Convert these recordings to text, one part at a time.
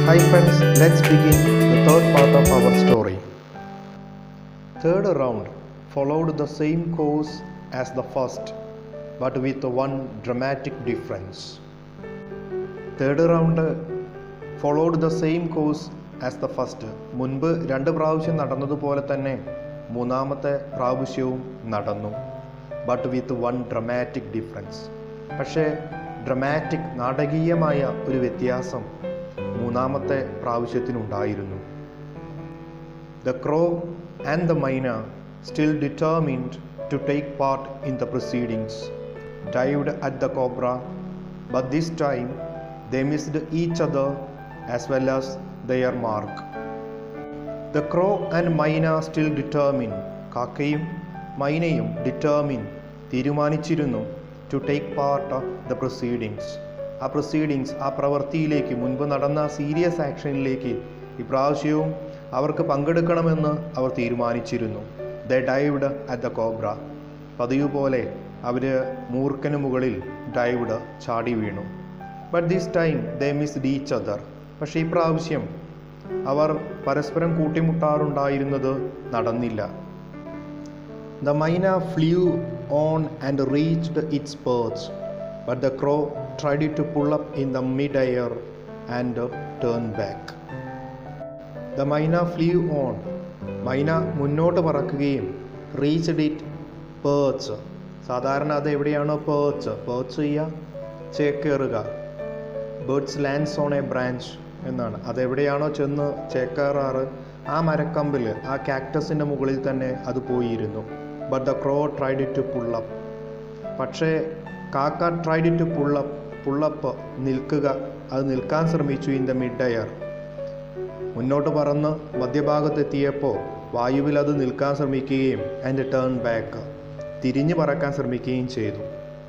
Hi friends, let's begin the third part of our story. Third round followed the same course as the first, but with one dramatic difference. Third round followed the same course as the first മുൻപ് രണ്ട് പ്രാവശ്യം നടന്നതുപോലെ തന്നെ മൂന്നാമത്തെ പ്രാവശ്യവും നടന്നു but with one dramatic difference പക്ഷേ dramatic നാടകീയമായ ഒരു വ്യത്യാസം മൂന്നാമത്തെ പ്രാവശ്യത്തിനുണ്ടായിരുന്നു The crow and the myna, still determined to take part in the proceedings, dived at the cobra, but this time they missed each other as well as their mark. The crow and myna still determined, കാക്കയും മൈനയും determined തീരുമാനിച്ചിരുന്നു to take part of the proceedings ആ proceedings ആ പ്രവൃത്തിയിലേക്ക് മുൻപ് നടന്ന serious ആക്ഷനിലേക്ക് ഇപ്രാവശ്യവും അവർക്ക് പങ്കെടുക്കണമെന്ന് അവർ തീരുമാനിച്ചിരുന്നു the dived at the cobra പതിവ് പോലെ അവർ മൂർഖന് മുകളിൽ ഡൈവ്ഡ് ചാടി വീണു but this time they miss each other പക്ഷേ ഈ പ്രാവശ്യം അവർ പരസ്പരം കൂട്ടിമുട്ടാറുണ്ടായിരുന്നത് നടന്നില്ല The myna flew on and reached its perch, but the crow tried to pull up in the mid-air and turned back. The myna flew on. മൈന മുന്നോട്ട് പറക്കുകയും reached it perch സാധാരണ അത് എവിടെയാണോ പേർച്ച് പേർച്ച് ചെയ്യുക ചേക്കേറുക birds lands on a branch എന്നാണ് അതെവിടെയാണോ ചെന്ന് ചേക്കേറാറ് ആ മരക്കമ്പിൽ ആ കാക്ടസിൻ്റെ മുകളിൽ തന്നെ അത് പോയിരുന്നു but the crow tried to pull up പക്ഷേ കാക്ക ട്രൈഡ് ടു പുള്ളപ്പ് പുള്ളപ്പ് നിൽക്കുക അത് നിൽക്കാൻ ശ്രമിച്ചു ഇൻ ദ മിഡ് എയർ മുന്നോട്ട് പറന്ന് മധ്യഭാഗത്തെത്തിയപ്പോൾ വായുവിൽ അത് നിൽക്കാൻ ശ്രമിക്കുകയും ആൻഡ് ടേൺ ബാക്ക് തിരിഞ്ഞു പറക്കാൻ ശ്രമിക്കുകയും ചെയ്തു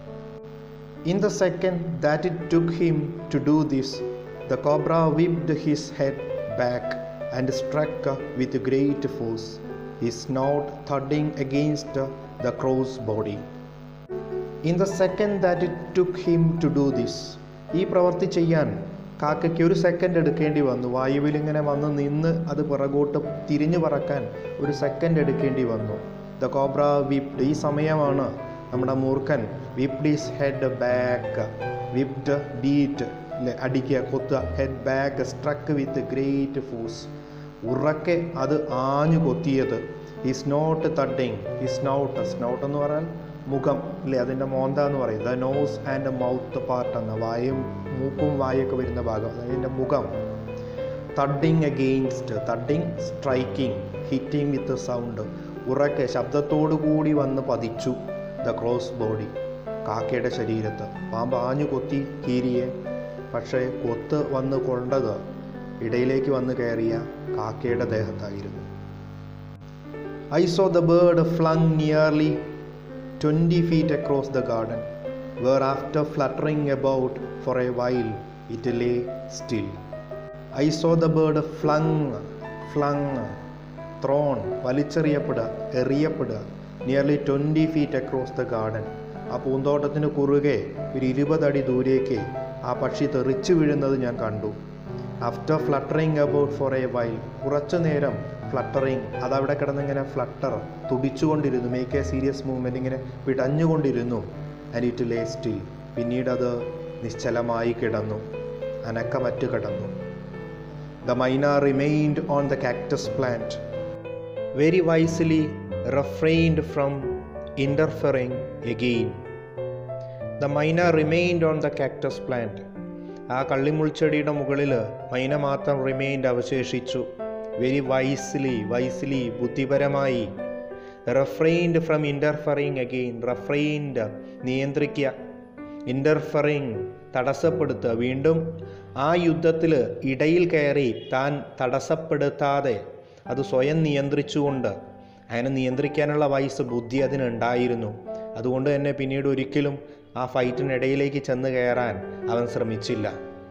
in the second that it took him to do this the cobra whipped his head back and struck with great force his not thunding against the crow's body. In the second that it took him to do this, ഈ പ്രവൃത്തി ചെയ്യാൻ കാക്കയ്ക്ക് ഒരു second എടുക്കേണ്ടി വന്നു വായുവിൽ ഇങ്ങനെ വന്ന് നിന്ന് അത് പിറകോട്ട് തിരിഞ്ഞു പറക്കാൻ ഒരു സെക്കൻഡ് എടുക്കേണ്ടി വന്നു ദ കോബ്ര വിപ്ഡ് ഈ സമയമാണ് നമ്മുടെ മൂർഖൻ whipped his head back whipped beat അടിക്കുക കൊത്തുക head back struck with great force ഉറക്കെ അത് ആഞ്ഞു കൊത്തിയത് ഈ സ്നോട്ട് തട്ടിങ് ഈ സ്നൗട്ട് സ്നൗട്ട് എന്ന് പറഞ്ഞാൽ മുഖം അല്ലേ അതിൻ്റെ മോന്ത എന്ന് പറയും the nose and mouth part എന്ന വായും മൂക്കും വായൊക്കെ വരുന്ന ഭാഗം അതിൻ്റെ മുഖം thudding against thudding striking hitting with sound ഉറക്കെ ശബ്ദത്തോടു കൂടി വന്ന് പതിച്ചു ദ ക്രോസ് ബോഡി കാക്കയുടെ ശരീരത്ത് പാമ്പ് ആഞ്ഞു കൊത്തി കീരിയെ പക്ഷേ കൊത്ത് വന്ന് കൊണ്ടത് ഇടയിലേക്ക് വന്ന് കയറിയ കാക്കയുടെ ദേഹത്തായിരുന്നു I saw the bird flung nearly twenty feet across the garden where after fluttering about for a while it lay still I saw the bird flung flung thrown വലിച്ചെറിയപ്പെടുക എറിയപ്പെടുക nearly twenty feet across the garden ആ പൂന്തോട്ടത്തിന് കുറുകെ ഒരു ഇരുപതടി ദൂരേക്ക് ആ പക്ഷി തെറിച്ചു വീഴുന്നത് ഞാൻ കണ്ടു after fluttering about for a while കുറച്ചു നേരം ഫ്ലട്ടറിങ് അതവിടെ കിടന്നിങ്ങനെ ഫ്ലട്ടർ തുടിച്ചുകൊണ്ടിരുന്നു മേക്ക് എ സീരിയസ് മൂവ്മെൻറ്റ് ഇങ്ങനെ പിടഞ്ഞുകൊണ്ടിരുന്നു ആൻഡ് ഇറ്റ് ലേ സ്റ്റിൽ പിന്നീട് അത് നിശ്ചലമായി കിടന്നു അനക്കമറ്റ് കിടന്നു the myna remained on the cactus plant very wisely refrained from interfering again the myna remained on the cactus plant ആ കള്ളിമുൾച്ചെടിയുടെ മുകളിൽ മൈന മാത്രം റിമെയിൻഡ് അവശേഷിച്ചു വെരി വൈസ്ലി വൈസ്ലി ബുദ്ധിപരമായി റഫ്രെയിൻഡ് ഫ്രം ഇൻ്റർഫറിങ് അഗെയിൻ റഫ്രെയിൻഡ് നിയന്ത്രിക്കുക ഇൻ്റർഫറിങ് തടസ്സപ്പെടുത്തുക വീണ്ടും ആ യുദ്ധത്തിൽ ഇടയിൽ കയറി താൻ തടസ്സപ്പെടുത്താതെ അത് സ്വയം നിയന്ത്രിച്ചുകൊണ്ട് അതിനെ നിയന്ത്രിക്കാനുള്ള വയസ്സ് ബുദ്ധി അതിനുണ്ടായിരുന്നു അതുകൊണ്ട് തന്നെ പിന്നീട് ഒരിക്കലും ആ ഫൈറ്റിനിടയിലേക്ക് ചെന്ന് കയറാൻ അവൻ ശ്രമിച്ചില്ല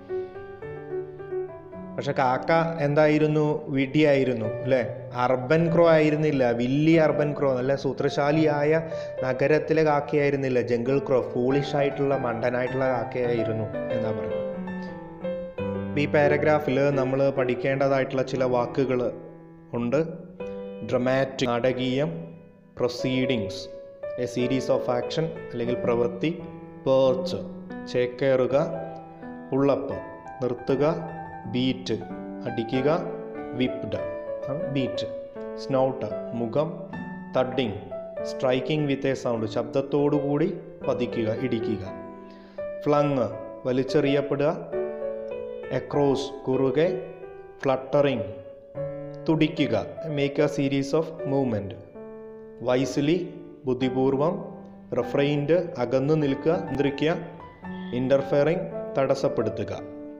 പക്ഷെ കാക്ക എന്തായിരുന്നു വിഡിയായിരുന്നു അല്ലേ അർബൻ ക്രോ ആയിരുന്നില്ല വില്ലി അർബൻ ക്രോ നല്ല സൂത്രശാലിയായ നഗരത്തിലെ കാക്കയായിരുന്നില്ല ജംഗിൾ ക്രോ ഫൂളിഷ് ആയിട്ടുള്ള മണ്ടനായിട്ടുള്ള കാക്കയായിരുന്നു എന്നാ പറയുന്നത് അപ്പോൾ ഈ പാരഗ്രാഫിൽ നമ്മൾ പഠിക്കേണ്ടതായിട്ടുള്ള ചില വാക്കുകൾ ഉണ്ട് ഡ്രമാറ്റിക് നാടകീയം proceedings a series of action അല്ലെങ്കിൽ പ്രവൃത്തി പേർച്ച് ചേക്കേറുക ഉള്ളപ്പ് നിർത്തുക ബീറ്റ് അടിക്കുക വിപ്ഡ് ബീറ്റ് സ്നൗട്ട് മുഖം thudding striking with a sound ശബ്ദത്തോടുകൂടി പതിക്കുക ഇടിക്കുക ഫ്ലങ് വലിച്ചെറിയപ്പെടുക എക്രോസ് കുറുകെ ഫ്ലട്ടറിങ് തുടിക്കുക make a series of movement wisely ബുദ്ധിപൂർവം റെഫ്രൈൻഡ് അകന്നു നിൽക്കുക നിയന്ത്രിക്കുക ഇൻ്റർഫെയറിങ് തടസ്സപ്പെടുത്തുക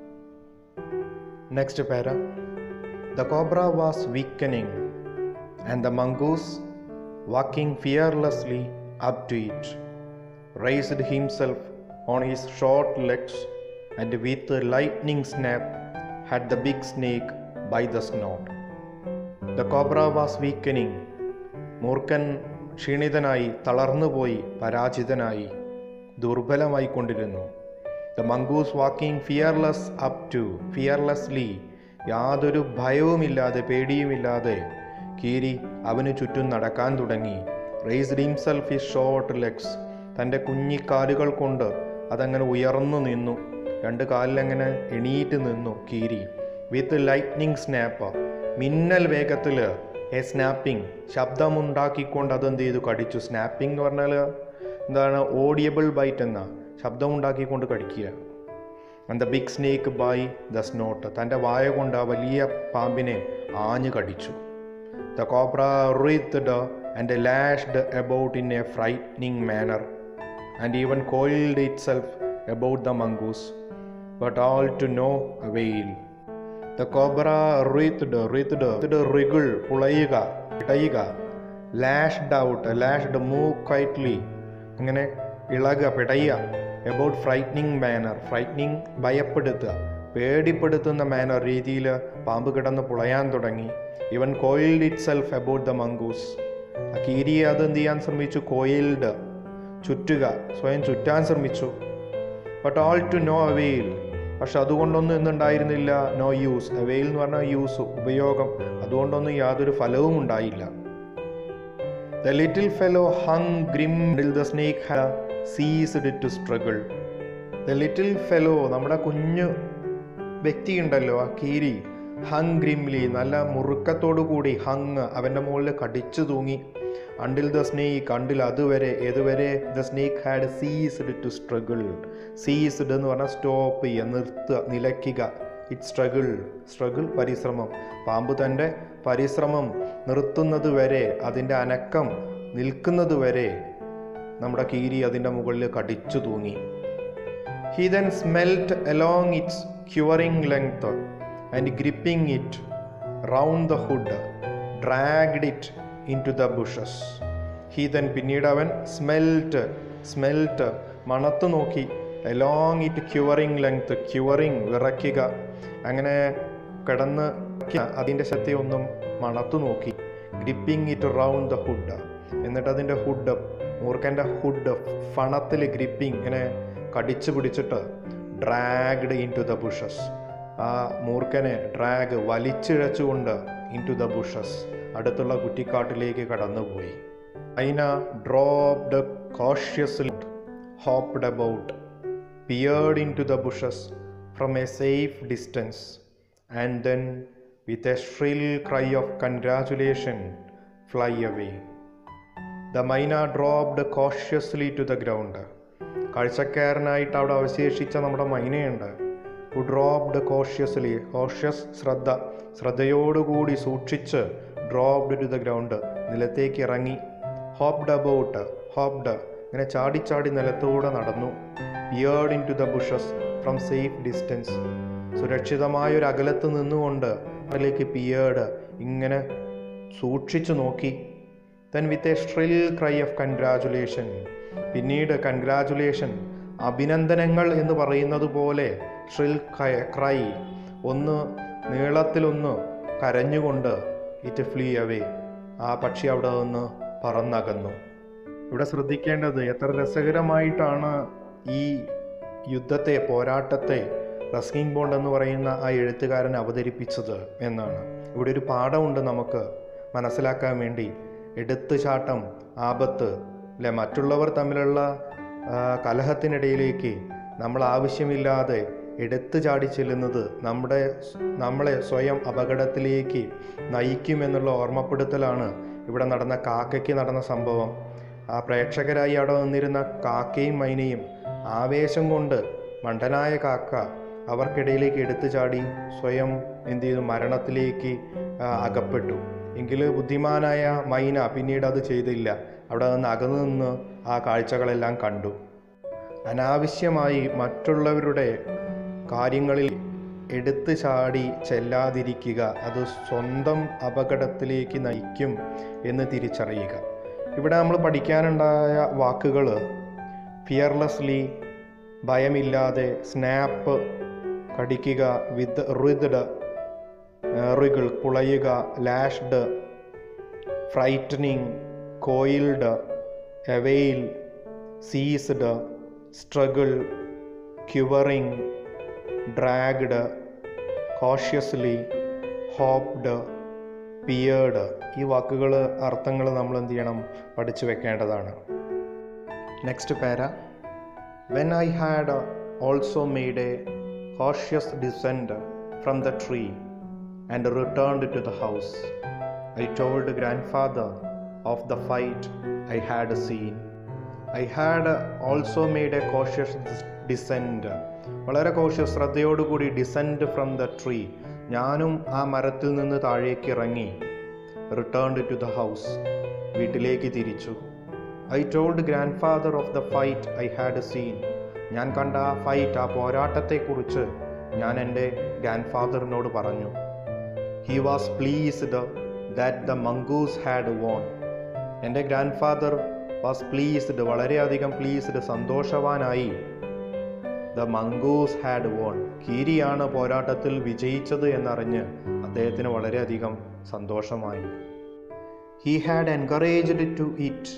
next para the cobra was weakening and the mongoose walking fearlessly up to it raised himself on his short legs and with a lightning snap had the big snake by the snout. The cobra was weakening. മൂർഖൻ ക്ഷീണിതനായി തളർന്നുപോയി പരാജിതനായി ദുർബലമായി കൊണ്ടിരുന്നു the mongoose walking fearless up to fearlessly യാതൊരു ഭയവുമില്ലാതെ പേടിയുമില്ലാതെ കീരി അവന് ചുറ്റും നടക്കാൻ തുടങ്ങി raised himself his short legs തൻ്റെ കുഞ്ഞിക്കാലുകൾ കൊണ്ട് അതങ്ങനെ ഉയർന്നു നിന്നു രണ്ട് കാലിലങ്ങനെ എണീറ്റ് നിന്നു കീരി വിത്ത് ലൈറ്റ്നിങ് സ്നാപ്പ് മിന്നൽ വേഗത്തിൽ എ സ്നാപ്പിംഗ് ശബ്ദമുണ്ടാക്കിക്കൊണ്ട് അതെന്ത് ചെയ്തു കടിച്ചു സ്നാപ്പിംഗ് എന്ന് പറഞ്ഞാൽ എന്താണ് ഓഡിയബിൾ ബൈറ്റ് എന്ന ശബ്ദമുണ്ടാക്കിക്കൊണ്ട് കടിക്കുക and the big snake by the snout തൻ്റെ വായ കൊണ്ട് ആ വലിയ പാമ്പിനെ ആഞ്ഞു കടിച്ചു the cobra writhed and lashed about in a frightening manner and even coiled itself about the mongoose, but all to no avail. The cobra writhed, writhed, writhed, wriggle, പുളയുക ഇടയുക lashed out lashed move quietly അങ്ങനെ ഇളകുക പിടയുക about ഫ്രൈറ്റ്നിങ് manor ഫ്രൈറ്റ്നിങ് ഭയപ്പെടുത്തുക പേടിപ്പെടുത്തുന്ന manor രീതിയിൽ പാമ്പ് കിടന്ന് പുളയാൻ തുടങ്ങി ഇവൻ coiled itself about the mongoose ആ കീരിയെ അത് എന്ത് ചെയ്യാൻ ശ്രമിച്ചു കോയിൽഡ് ചുറ്റുക സ്വയം ചുറ്റാൻ ശ്രമിച്ചു but all to no avail പക്ഷെ അതുകൊണ്ടൊന്നും എന്തുണ്ടായിരുന്നില്ല നോ യൂസ് അവെയിൽ എന്ന് പറഞ്ഞാൽ യൂസ് ഉപയോഗം അതുകൊണ്ടൊന്നും യാതൊരു ഫലവും ഉണ്ടായില്ല the little fellow hung grim the snake ceased to struggle the little fellow നമ്മുടെ കുഞ്ഞു വ്യക്തി ഉണ്ടല്ലോ ആ കീരി ഹങ് ഗ്രിംലി നല്ല മുറുക്കത്തോടു കൂടി ഹങ് അവൻ്റെ മുകളിൽ കടിച്ചു തൂങ്ങി അണ്ടിൽ ദ സ്നേക്ക് അണ്ടിൽ അതുവരെ ഏതുവരെ the snake had ceased to struggle ceased എന്ന് പറഞ്ഞാൽ സ്റ്റോപ്പ് ചെയ്യുക നിർത്തുക നിലയ്ക്കുക ഇറ്റ് സ്ട്രഗിൾ സ്ട്രഗിൾ പരിശ്രമം പാമ്പ് തൻ്റെ പരിശ്രമം നിർത്തുന്നത് വരെ അതിൻ്റെ അനക്കം നിൽക്കുന്നത് വരെ നമ്മുടെ കീരി അതിൻ്റെ മുകളിൽ കടിച്ചു തൂങ്ങി he then smelt along its quivering length and gripping it round the hood dragged it into the bushes he then പിന്നീട് അവൻ സ്മെൽറ്റ് സ്മെൽറ്റ് മണത്ത് നോക്കി along it quivering length quivering വിറയ്ക്കുക അങ്ങനെ കിടന്ന് അതിൻ്റെ ശക്തി ഒന്നും മണത്തു നോക്കി gripping it round the hood എന്നിട്ട് അതിൻ്റെ ഹുഡ് മൂർഖൻ്റെ ഹുഡ് ഫണത്തിൽ ഗ്രിപ്പിംഗ് ഇങ്ങനെ കടിച്ചു പിടിച്ചിട്ട് dragged into the bushes ആ മൂർഖനെ ഡ്രാഗ് വലിച്ചിഴച്ചുകൊണ്ട് ഇൻ ടു ദ ബുഷസ് അടുത്തുള്ള കുറ്റിക്കാട്ടിലേക്ക് കടന്നുപോയി myna dropped cautiously hopped about peered into the bushes from a safe distance and then with a shrill cry of congratulation fly away the myna dropped cautiously to the ground കാഴ്ചക്കാരനായിട്ട് അവിടെ അവശേഷിച്ച നമ്മുടെ മൈനയുണ്ട് who dropped cautiously cautious ശ്രദ്ധ ശ്രദ്ധയോടുകൂടി സൂക്ഷിച്ച് dropped to the ground നിലത്തേക്ക് ഇറങ്ങി ഹോപ്ഡ് അബൌട്ട് ഹോപ്ഡ് ഇങ്ങനെ ചാടി ചാടി നിലത്തൂടെ നടന്നു peered into the bushes from safe distance സുരക്ഷിതമായ ഒരു അകലത്ത് നിന്നുകൊണ്ട് അതിലേക്ക് പിയേർഡ് ഇങ്ങനെ സൂക്ഷിച്ചു നോക്കി then with a shrill cry of congratulation പിന്നീട് കൺഗ്രാറ്റുലേഷൻ അഭിനന്ദനങ്ങൾ എന്ന് പറയുന്നത് പോലെ ഷ്രിൽ ക്രൈ ഒന്ന് നീളത്തിലൊന്ന് കരഞ്ഞുകൊണ്ട് ഇറ്റ് ഫ്ലീ അവേ ആ പക്ഷി അവിടെ നിന്ന് പറന്നകന്നു ഇവിടെ ശ്രദ്ധിക്കേണ്ടത് എത്ര രസകരമായിട്ടാണ് ഈ യുദ്ധത്തെ പോരാട്ടത്തെ റസ്കിംഗ് ബോണ്ട് എന്ന് പറയുന്ന ആ എഴുത്തുകാരൻ അവതരിപ്പിച്ചത് എന്നാണ് ഇവിടെ ഒരു പാഠമുണ്ട് നമുക്ക് മനസ്സിലാക്കാൻ വേണ്ടി എടുത്തുചാട്ടം ആപത്ത് അല്ലെ മറ്റുള്ളവർ തമ്മിലുള്ള ആ, കലഹത്തിനിടയിലേക്ക് നമ്മൾ ആവശ്യമില്ലാതെ എടുത്തു ചാടി ചെല്ലുന്നത് നമ്മുടെ നമ്മളെ സ്വയം അപകടത്തിലേക്ക് നയിക്കുമെന്നുള്ള ഓർമ്മപ്പെടുത്തലാണ് ഇവിടെ നടന്ന കാക്കയ്ക്ക് നടന്ന സംഭവം ആ പ്രേക്ഷകരായി അവിടെ വന്നിരുന്ന കാക്കയും മൈനയും ആവേശം കൊണ്ട് മണ്ടനായ കാക്ക അവർക്കിടയിലേക്ക് എടുത്തു ചാടി സ്വയം എന്ത് ചെയ്തു മരണത്തിലേക്ക് ആ, അകപ്പെട്ടു എങ്കിൽ ബുദ്ധിമാനായ മൈന പിന്നീട് അത് ചെയ്തില്ല അവിടെ നിന്ന് അകന്നു നിന്ന് ആ കാഴ്ചകളെല്ലാം കണ്ടു അനാവശ്യമായി മറ്റുള്ളവരുടെ കാര്യങ്ങളിൽ എടുത്തു ചാടി ചെല്ലാതിരിക്കുക അത് സ്വന്തം അപകടത്തിലേക്ക് നയിക്കും എന്ന് തിരിച്ചറിയുക ഇവിടെ നമ്മൾ പഠിക്കാനുണ്ടായ വാക്കുകൾ ഫിയർലെസ്ലി ഭയമില്ലാതെ സ്നാപ്പ് കടിക്കുക വിത്ത് റിദ്ഡ് റിഗിൾ പുളയുക lashed frightening coiled avail ceased struggle quivering dragged cautiously hopped peered ഈ വാക്കുകൾ അർത്ഥങ്ങൾ നമ്മൾ എന്ത് ചെയ്യണം പഠിച്ചു വെക്കേണ്ടതാണ് next para when I had also made a cautious descend from the tree and returned to the house I told grandfather of the fight I had seen I had also made a cautious descend വളരെ cautious ശ്രദ്ധയോടുകൂടി descend from the tree ഞാനും ആ മരത്തിൽ നിന്ന് താഴേക്ക് ഇറങ്ങി returned to the house വീട്ടിലേക്ക് തിരിച്ചു I told grandfather of the fight I had seen ഞാൻ കണ്ട ആ ഫൈറ്റ് ആ പോരാട്ടത്തെക്കുറിച്ച് ഞാൻ എൻ്റെ ഗ്രാൻഡ് ഫാദറിനോട് പറഞ്ഞു he was pleased that the mongoose had won എൻ്റെ ഗ്രാൻഡ് ഫാദർ വാസ് പ്ലീസ്ഡ് വളരെയധികം പ്ലീസ്ഡ് സന്തോഷവാനായി ദ മംഗൂസ് ഹാഡ് വോൺ കീരിയാണ് പോരാട്ടത്തിൽ വിജയിച്ചത് എന്നറിഞ്ഞ് അദ്ദേഹത്തിന് വളരെയധികം സന്തോഷമായി he had encouraged to it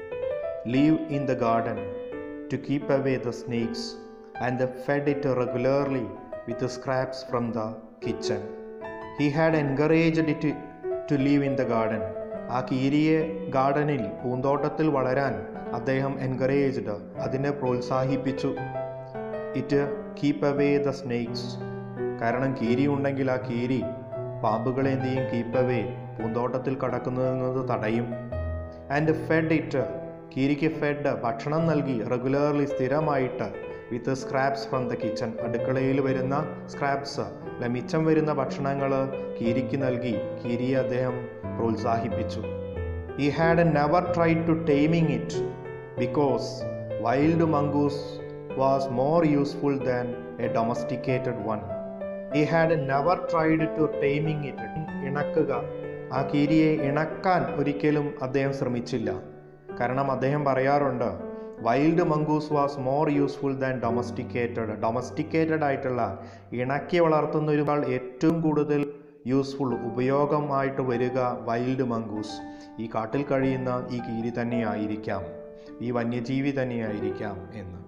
leave in the garden to keep away the snakes and fed it regularly with scraps from the kitchen he had encouraged it to leave in the garden ആ കീരിയെ ഗാർഡനിൽ പൂന്തോട്ടത്തിൽ വളരാൻ അദ്ദേഹം encouraged അതിനെ പ്രോത്സാഹിപ്പിച്ചു it keep away the snakes കാരണം കീരി ഉണ്ടെങ്കിൽ ആ കീരി പാമ്പുകളെ എന്ത് ചെയ്യും കീപ്പ് അവേ പൂന്തോട്ടത്തിൽ കടക്കുന്നത് തടയും ആൻഡ് ഫെഡ് ഇറ്റ് കീരിക്ക് ഫെഡ് ഭക്ഷണം നൽകി റെഗുലർലി സ്ഥിരമായിട്ട് with scraps from the kitchen അടുക്കളയിൽ വരുന്ന സ്ക്രാപ്സ് അല്ല മിച്ചം വരുന്ന ഭക്ഷണങ്ങൾ കീരിക്ക് നൽകി കീരിയെ അദ്ദേഹം പ്രോത്സാഹിപ്പിച്ചു he had never try to taming it because wild mongoose was more useful than a domesticated one he had never tried to taming it ഇണക്കുക ആ കീരിയെ ഇണക്കാൻ ഒരിക്കലും അദ്ദേഹം ശ്രമിച്ചില്ല കാരണം അദ്ദേഹം പറയാറുണ്ട് wild mongoose was more useful than domesticated domesticated ആയിട്ടുള്ള ഇണക്കി വളർത്തുന്ന ഒരുപാട് ഏറ്റവും കൂടുതൽ യൂസ്ഫുൾ ഉപയോഗമായിട്ട് വരിക വൈൽഡ് മംഗൂസ് ഈ കാട്ടിൽ കഴിയുന്ന ഈ കീരി തന്നെയായിരിക്കാം ഈ വന്യജീവി തന്നെയായിരിക്കാം എന്ന്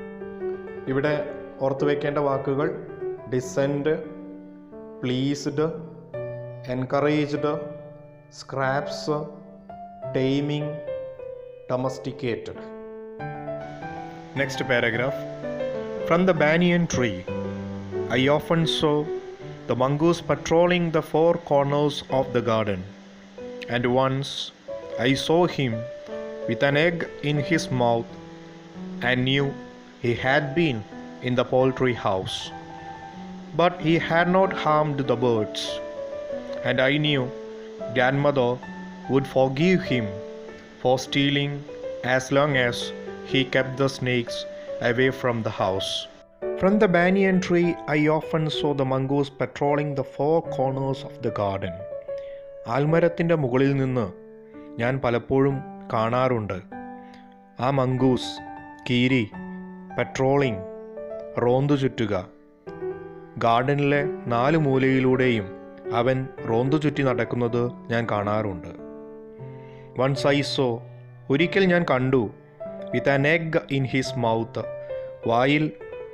ഇവിടെ ഓർത്തു വെക്കേണ്ട വാക്കുകൾ descend pleased encouraged scraps taming domesticated. Next paragraph. From the banyan tree, I often saw the mongoose patrolling the four corners of the garden, and once I saw him with an egg in his mouth and knew he had been in the poultry house. But he had not harmed the birds, and I knew grandmother would forgive him for stealing as long as he kept the snakes away from the house. From the banyan tree, I often saw the mongoose patrolling the four corners of the garden. ആൽമരത്തിൻ്റെ മുകളിൽ നിന്ന് ഞാൻ പലപ്പോഴും കാണാറുണ്ട് ആ mongoose കീരി patrolling റോന്തു ചുറ്റുക ഗാർഡനിലെ നാല് മൂലയിലൂടെയും അവൻ റോന്തു ചുറ്റി നടക്കുന്നത് ഞാൻ കാണാറുണ്ട് വൺസ് ഐ സോ ഒരിക്കൽ ഞാൻ കണ്ടു with an egg in his mouth വായിൽ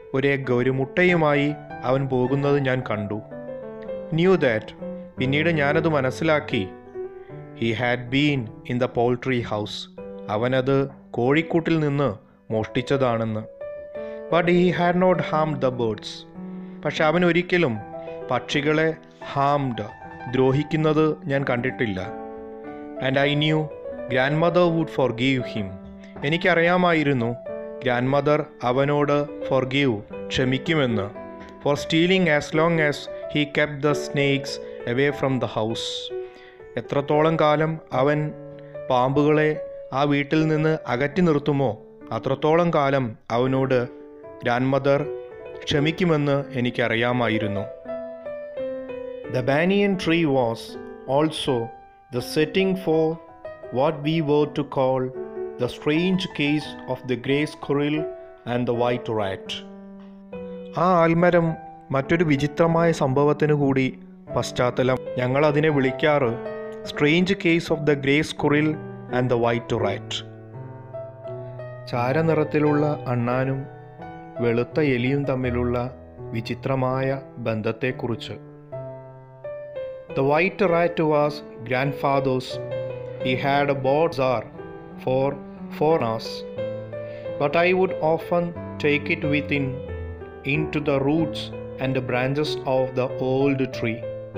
ഒരു എഗ് ഒരു മുട്ടയുമായി അവൻ പോകുന്നത് ഞാൻ കണ്ടു ന്യൂ ദാറ്റ് പിന്നീട് ഞാനത് മനസ്സിലാക്കി he had been in the poultry house അവനത് കോഴിക്കൂട്ടിൽ നിന്ന് മോഷ്ടിച്ചതാണെന്ന് but he had not harmed the birds പക്ഷെ അവൻ ഒരിക്കലും പക്ഷികളെ ഹാംഡ് ദ്രോഹിക്കുന്നത് ഞാൻ കണ്ടിട്ടില്ല and I knew grandmother would forgive him എനിക്കറിയാമായിരുന്നു ഗ്രാൻഡ് മദർ അവനോട് ഫോർ ഗീവ് ക്ഷമിക്കുമെന്ന് for stealing as long as he kept the snakes away from the house എത്രത്തോളം കാലം അവൻ പാമ്പുകളെ ആ വീട്ടിൽ നിന്ന് അകറ്റി നിർത്തുമോ അത്രത്തോളം കാലം അവനോട് ഗ്രാൻഡ് മദർ ക്ഷമിക്കുമെന്ന് എനിക്കറിയാമായിരുന്നു the banyan tree was also the setting for what we were to call the strange case of the grey squirrel and the white rat ആ ആൽമരം മറ്റൊരു വിചിത്രമായ സംഭവത്തിനു കൂടി പശ്ചാത്തലം ഞങ്ങൾ അതിനെ വിളിക്കാറ് strange case of the grey squirrel and the white rat ചാരനിറത്തിലുള്ള അണ്ണാനും വെളുത്ത എലിയും തമ്മിലുള്ള വിചിത്രമായ ബന്ധത്തെക്കുറിച്ച് the white rat was grandfather's he had a ബോർഡ്സാർ for foreigners but I would often take it within into the roots and the branches of the old tree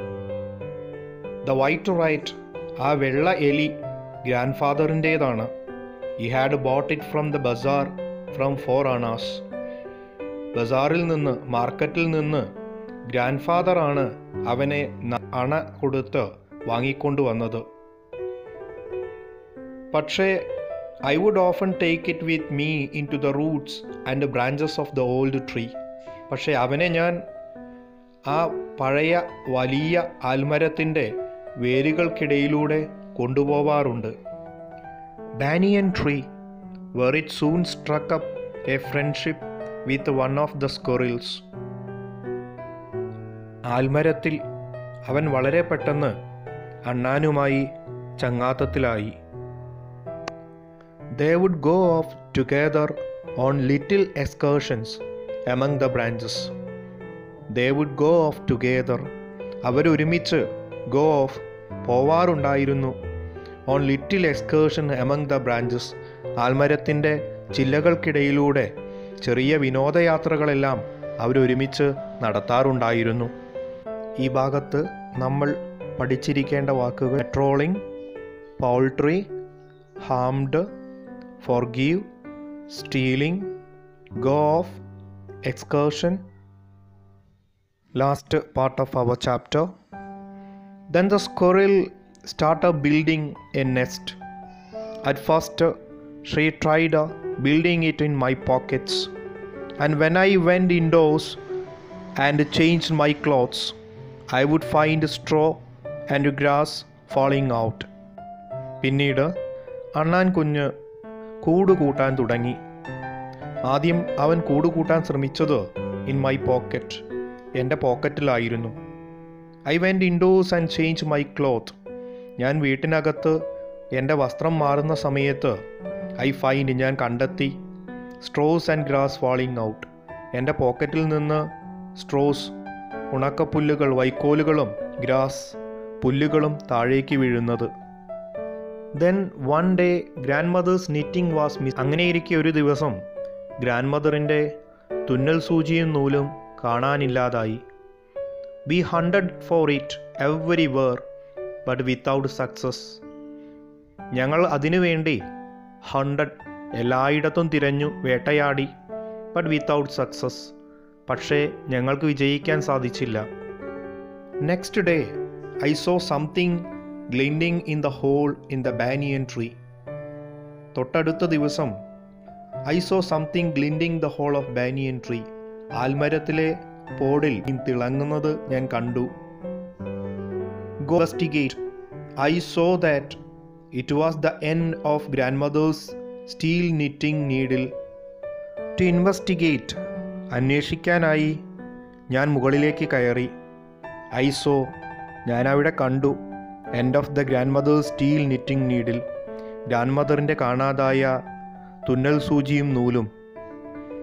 the white rat ആ വെള്ള എലി ഗ്രാൻഡ് ഫാദറിൻ്റേതാണ് he had bought it from the bazaar from four annas ബസാറിൽ നിന്ന് മാർക്കറ്റിൽ നിന്ന് grand ഫാദറാണ് അവനെ ന- അണ കൊടുത്ത് വാങ്ങിക്കൊണ്ടുവന്നത് പക്ഷേ I would often take it with me into the roots and branches of the old tree പക്ഷേ അവനെ ഞാൻ ആ പഴയ വലിയ ആൽമരത്തിൻ്റെ വേരുകൾക്കിടയിലൂടെ കൊണ്ടുപോവാറുണ്ട് banyan tree where it soon struck up a friendship with one of the squirrels ആൽമരത്തിൽ അവൻ വളരെ പെട്ടെന്ന് അണ്ണാനുമായി ചങ്ങാത്തത്തിലായി They would go off together on little excursions among the branches. They would go off together. അവരൊരുമിച്ച് ഗോ ഓഫ് പോവാറുണ്ടായിരുന്നു on little excursion among the branches ആൽമരത്തിൻ്റെ ചില്ലകൾക്കിടയിലൂടെ ചെറിയ വിനോദയാത്രകളെല്ലാം അവരൊരുമിച്ച് നടത്താറുണ്ടായിരുന്നു ഈ ഭാഗത്ത് നമ്മൾ പഠിച്ചിരിക്കേണ്ട വാക്കുകൾ patrolling poultry harmed forgive, stealing, go off, excursion. Last part of our chapter. Then the squirrel started building a nest. At first, she tried uh, building it in my pockets. And when I went indoors and changed my clothes, I would find straw and grass falling out. പിന്നീട് അണ്ണാൻ കുഞ്ഞ് കൂട് കൂട്ടാൻ തുടങ്ങി ആദ്യം അവൻ കൂട് കൂട്ടാൻ ശ്രമിച്ചത് ഇൻ മൈ പോക്കറ്റ് എൻ്റെ പോക്കറ്റിലായിരുന്നു I went indoors and change my cloth ഞാൻ വീട്ടിനകത്ത് എൻ്റെ വസ്ത്രം മാറുന്ന സമയത്ത് ഐ ഫൈൻഡ് ഞാൻ കണ്ടെത്തി straws and grass falling out എൻ്റെ പോക്കറ്റിൽ നിന്ന് സ്ട്രോസ് ഉണക്കപ്പുല്ലുകൾ വൈക്കോലുകളും ഗ്രാസ് പുല്ലുകളും താഴേക്ക് വീഴുന്നത് then one day grandmother's knitting was miss അങ്ങനെയിരിക്കെ ഒരു ദിവസം ഗ്രാൻഡ് മദറിൻ്റെ തുന്നൽ സൂചിയും നൂലും കാണാനില്ലാതായി we hunted for it everywhere but without success ഞങ്ങൾ അതിനുവേണ്ടി ഹൺഡ്രഡ് എല്ലായിടത്തും തിരഞ്ഞു വേട്ടയാടി ബട്ട് വിത്തൗട്ട് സക്സസ് പക്ഷേ ഞങ്ങൾക്ക് വിജയിക്കാൻ സാധിച്ചില്ല next day I saw something glinting in the hole in the banyan tree തൊട്ടടുത്ത ദിവസം I saw something glinting the hole of banyan tree ആൽമരത്തിലെ പോടിൽ തിളങ്ങുന്നത് ഞാൻ കണ്ടു investigate I saw that it was the end of grandmother's steel knitting needle to investigate അന്വേഷിക്കാനായി ഞാൻ മുകളിലേക്ക് കയറി ഐ സോ ഞാൻ അവിടെ കണ്ടു end of the grandmother's steel knitting needle ഗ്രാൻഡ് മദറിൻ്റെ കാണാതായ തുന്നൽ സൂചിയും നൂലും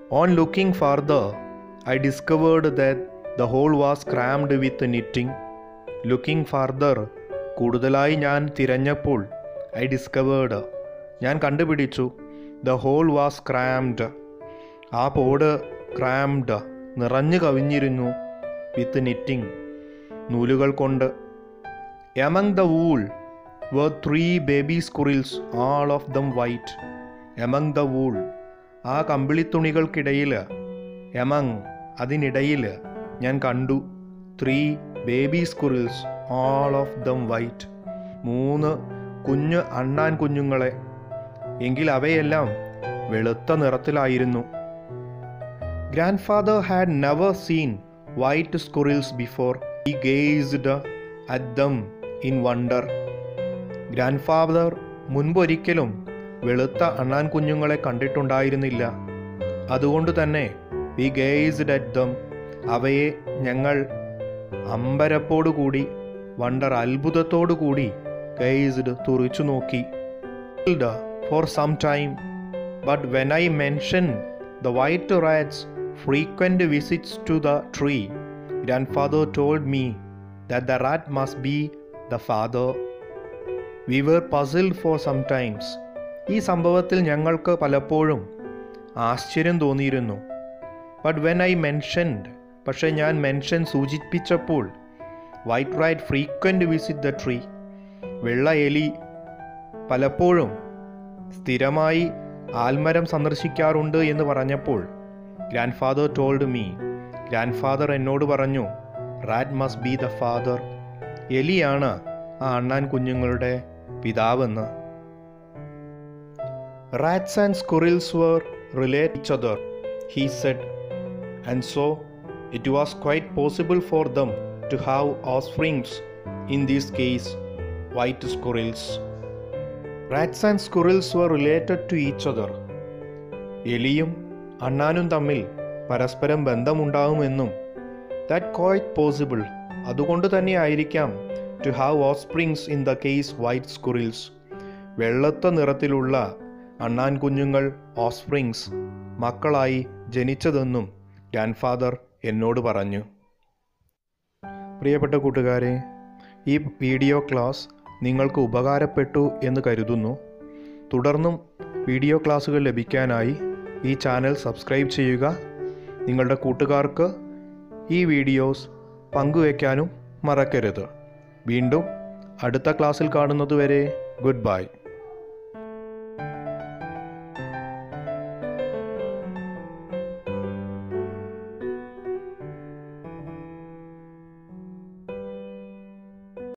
On looking further, I discovered that the hole was crammed with knitting. Looking further, കൂടുതലായി ഞാൻ തിരഞ്ഞപ്പോൾ ഐ ഡിസ്കവേർഡ് ഞാൻ കണ്ടുപിടിച്ചു ദ ഹോൾ വാസ് ക്രാംഡ് ആ പോട് ക്രാംഡ് നിറഞ്ഞു കവിഞ്ഞിരുന്നു വിത്ത് നിറ്റിംഗ് നൂലുകൾ കൊണ്ട് among the wool were three baby squirrels all of them white among the wool ആ കമ്പിളിത്തുണികൾക്കിടയിൽ എമംഗ് അതിനിടയിൽ ഞാൻ കണ്ടു three baby squirrels all of them white മൂന്ന് കുഞ്ഞ് അണ്ണാൻ കുഞ്ഞുങ്ങളെ എങ്കിൽ അവയെല്ലാം വെളുത്ത നിറത്തിലായിരുന്നു grandfather had never seen white squirrels before he gazed at them in wonder grandfather മുൻപൊരിക്കലും വെളുത്ത അണ്ണാൻ കുഞ്ഞുങ്ങളെ കണ്ടിട്ടുണ്ടായിരുന്നില്ല അതുകൊണ്ട് തന്നെ വി ഗേസ്ഡ് അറ്റ് ദം അവയെ ഞങ്ങൾ അമ്പരപ്പോടുകൂടി വണ്ടർ അത്ഭുതത്തോടുകൂടി ഗേസ്ഡ് തുറിച്ചു നോക്കി for some time but when I mention the white rat's frequent visits to the tree grandfather told me that the rat must be the father we were puzzled for some times ഈ സംഭവത്തിൽ ഞങ്ങൾക്ക് പലപ്പോഴും ആശ്ചര്യം തോന്നിയിരുന്നു but when I mentioned പക്ഷേ ഞാൻ mention സൂചിപ്പിച്ചപ്പോൾ white rat frequent visit the tree വെള്ള എലി പലപ്പോഴും സ്ഥിരമായി ആൽമരം സന്ദർശിക്കാറുണ്ട് എന്ന് പറഞ്ഞപ്പോൾ grandfather told me grandfather എന്നോട് പറഞ്ഞു rat must be the father എലിയാണ് ആ അണ്ണാൻ കുഞ്ഞുങ്ങളുടെ പിതാവെന്ന് rats and squirrels were relate each other, he said, and so it was quite possible for them to have offsprings, in this case, white squirrels. Rats and squirrels were related to each other. എലിയും അണ്ണാനും തമ്മിൽ പരസ്പരം ബന്ധമുണ്ടാകുമെന്നും that quite possible അതുകൊണ്ട് തന്നെ ആയിരിക്കാം to have offsprings in the case white squirrels വെള്ളത്ത നിറത്തിലുള്ള അണ്ണാൻ കുഞ്ഞുങ്ങൾ ഓസ്പ്രിങ്സ് മക്കളായി ജനിച്ചതെന്നും ഗ്രാൻഡ് ഫാദർ എന്നോട് പറഞ്ഞു പ്രിയപ്പെട്ട കൂട്ടുകാരെ ഈ വീഡിയോ ക്ലാസ് നിങ്ങൾക്ക് ഉപകാരപ്പെട്ടു എന്ന് കരുതുന്നു തുടർന്നും വീഡിയോ ക്ലാസ്സുകൾ ലഭിക്കാനായി ഈ ചാനൽ സബ്സ്ക്രൈബ് ചെയ്യുക നിങ്ങളുടെ കൂട്ടുകാർക്ക് ഈ വീഡിയോസ് പങ്കുവയ്ക്കാനും മറക്കരുത് വീണ്ടും അടുത്ത ക്ലാസ്സിൽ കാണുന്നതുവരെ ഗുഡ് ബൈ